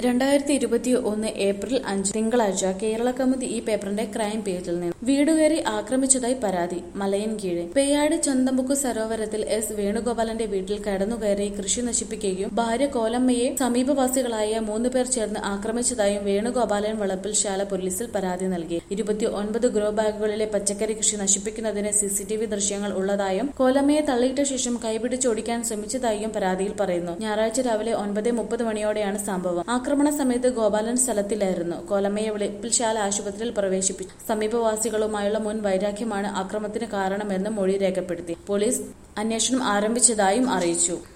രണ്ടായിരത്തി ഇരുപത്തി ഒന്ന് ഏപ്രിൽ അഞ്ച് തിങ്കളാഴ്ച കേരള കൗമുദി ഈ പേപ്പറിന്റെ ക്രൈം പേജിൽ നിന്ന് വീടുകയറി ആക്രമിച്ചതായി പരാതി മലയൻകീഴ് പേയാട് ചന്തമുക്ക് സരോവരത്തിൽ എസ് വേണുഗോപാലന്റെ വീട്ടിൽ കടന്നുകയറി കൃഷി നശിപ്പിക്കുകയും ഭാര്യ കോലമ്മയെ സമീപവാസികളായ മൂന്ന് പേർ ചേർന്ന് ആക്രമിച്ചതായും വേണുഗോപാലൻ വളപ്പിൽ ശാല പോലീസിൽ പരാതി നൽകി ഇരുപത്തി ഒൻപത് ഗ്രോ ബാഗുകളിലെ പച്ചക്കറി കൃഷി നശിപ്പിക്കുന്നതിന് സിസിടിവി ദൃശ്യങ്ങൾ ഉള്ളതായും കോലമ്മയെ തള്ളിയിട്ട ശേഷം കൈപിടിച്ചോടിക്കാൻ ശ്രമിച്ചതായും പരാതിയിൽ പറയുന്നു ഞായറാഴ്ച രാവിലെ ഒൻപത് മുപ്പത് മണിയോടെയാണ് സംഭവം ആക്രമണ സമയത്ത് ഗോപാലൻ സ്ഥലത്തിലായിരുന്നു കോലമ്മയെ വെളിപ്പിൽശാല ആശുപത്രിയിൽ പ്രവേശിപ്പിച്ചു സമീപവാസികളുമായുള്ള മുൻ വൈരാഗ്യമാണ് ആക്രമണത്തിന് കാരണമെന്ന് മൊഴി രേഖപ്പെടുത്തി പോലീസ് അന്വേഷണം ആരംഭിച്ചതായും അറിയിച്ചു